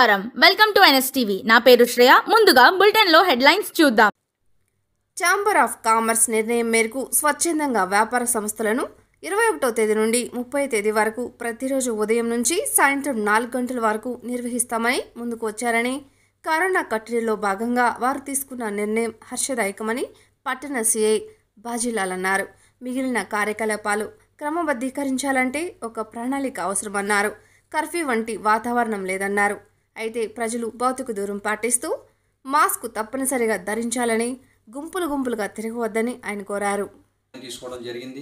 నమస్కారం welcome to NSTV నా పేరు శ్రేయ ముందుగా బులెటిన్ లో హెడ్లైన్స్ చూద్దాం ఛాంబర్ ఆఫ్ కామర్స్ నిర్ణయం మేరకు స్వచ్ఛందంగా వ్యాపార సంస్థలను ఇరవై ఒకటో తేదీ నుండి ముప్పై తేదీ వరకు ప్రతిరోజు ఉదయం నుంచి సాయంత్రం నాలుగు గంటల వరకు నిర్వహిస్తామని ముందుకు వచ్చారని కరోనా కట్టడిలో భాగంగా వారు తీసుకున్న నిర్ణయం హర్షదాయకమని పట్టణ సిఐ బాజీలాల్ అన్నారు మిగిలిన కార్యకలాపాలు క్రమబద్ధీకరించాలంటే ఒక ప్రణాళిక అవసరమన్నారు కర్ఫ్యూ వంటి వాతావరణం లేదన్నారు అయితే ప్రజలు భౌతిక దూరం పాటిస్తూ మాస్క్ తప్పనిసరిగా ధరించాలని గుంపులు గుంపులుగా తిరగవద్దని ఆయన కోరారు తీసుకోవడం జరిగింది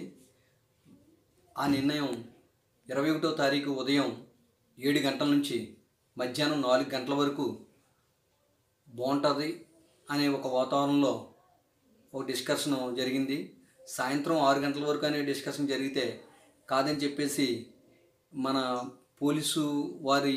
ఆ నిర్ణయం ఇరవై ఒకటో తారీఖు ఉదయం ఏడు గంటల నుంచి మధ్యాహ్నం నాలుగు గంటల వరకు బాగుంటుంది అనే ఒక వాతావరణంలో ఒక డిస్కషన్ జరిగింది సాయంత్రం ఆరు గంటల వరకు అనే డిస్కషన్ జరిగితే కాదని చెప్పేసి మన పోలీసు వారి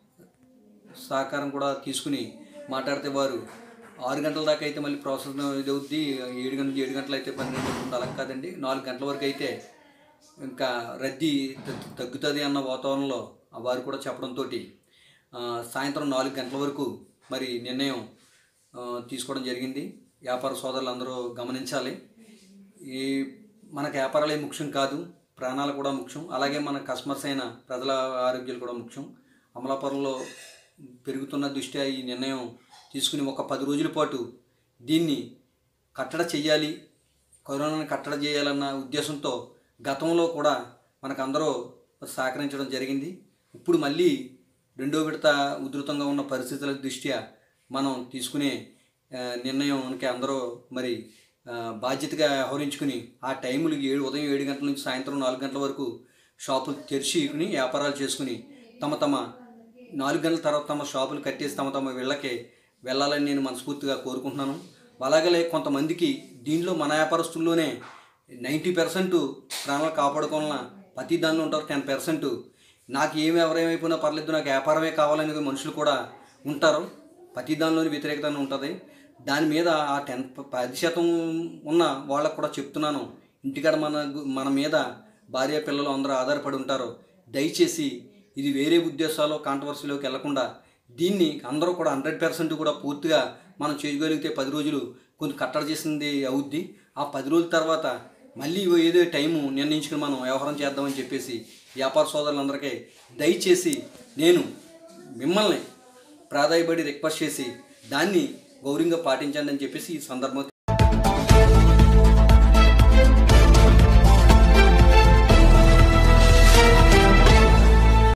సహకారం కూడా తీసుకుని మాట్లాడితే వారు ఆరు గంటల దాకా అయితే మళ్ళీ ప్రాసెస్ ఇది అవుద్ది ఏడు గంటల ఏడు గంటలు అయితే పన్నెండు గంటలు అలా కాదండి నాలుగు గంటల వరకు అయితే ఇంకా రద్దీ తగ్గు- తగ్గుతుంది అన్న వాతావరణంలో ఆ వారు కూడా చెప్పడంతో సాయంత్రం నాలుగు గంటల వరకు మరి నిర్ణయం ఆ, తీసుకోవడం జరిగింది వ్యాపార సోదరులు అందరూ గమనించాలి ఈ మనకు వ్యాపారాలే ముఖ్యం కాదు ప్రాణాలు కూడా ముఖ్యం అలాగే మన కస్టమర్స్ అయిన ప్రజల ఆరోగ్యాలు కూడా ముఖ్యం అమలాపురంలో పెరుగుతున్న దృష్ట్యా ఈ నిర్ణయం తీసుకుని ఒక పది రోజుల పాటు దీన్ని కట్టడ చెయ్యాలి కరోనాని కట్టడ చేయాలన్న ఉద్దేశంతో గతంలో కూడా మనకందరూ సహకరించడం జరిగింది ఇప్పుడు మళ్ళీ రెండో విడత ఉధృతంగా ఉన్న పరిస్థితుల దృష్ట్యా మనం తీసుకునే ఆ, నిర్ణయానికి అందరూ మరి ఆ, బాధ్యతగా వ్యవహరించుకుని ఆ టైములు ఏడు ఉదయం ఏడు గంటల నుంచి సాయంత్రం నాలుగు గంటల వరకు షాపులు తెరిచికుని వ్యాపారాలు చేసుకుని తమ తమ నాలుగు గంటల తర్వాత తమ షాపులు కట్టేసి తమ తమ ఇళ్ళకే వెళ్ళాలని నేను మనస్ఫూర్తిగా కోరుకుంటున్నాను అలాగే కొంతమందికి దీనిలో మన వ్యాపారస్తుల్లోనే నైంటీ పర్సెంట్ ప్రాణాలు కాపాడుకోవాలన్న ప్రతి దానిలో ఉంటారు టెన్ పర్సెంట్ నాకు ఏమి ఎవరేమైపోయినా పర్లేదు నాకు వ్యాపారమే కావాలనే మనుషులు కూడా ఉంటారు ప్రతి దానిలోని వ్యతిరేకత ఉంటుంది దాని మీద ఆ టెన్ పది శాతం ఉన్న వాళ్ళకు కూడా చెప్తున్నాను ఇంటికాడ మన గు- మన మీద భార్య పిల్లలు అందరూ ఆధారపడి ఉంటారు దయచేసి ఇది వేరే ఉద్దేశాలు కాంట్రవర్సీలోకి వెళ్లకుండా దీన్ని అందరూ కూడా హండ్రెడ్ పర్సెంట్ కూడా పూర్తిగా మనం చేయగలిగితే పది రోజులు కొంచెం కట్టడి చేసింది అవుద్ది ఆ పది రోజుల తర్వాత మళ్ళీ ఏదో టైము నిర్ణయించుకుని మనం వ్యవహారం చేద్దామని చెప్పేసి వ్యాపార సోదరులందరికీ దయచేసి నేను మిమ్మల్ని ప్రాధాయపడి రిక్వెస్ట్ చేసి దాన్ని గౌరవంగా పాటించండి అని చెప్పేసి ఈ సందర్భంగా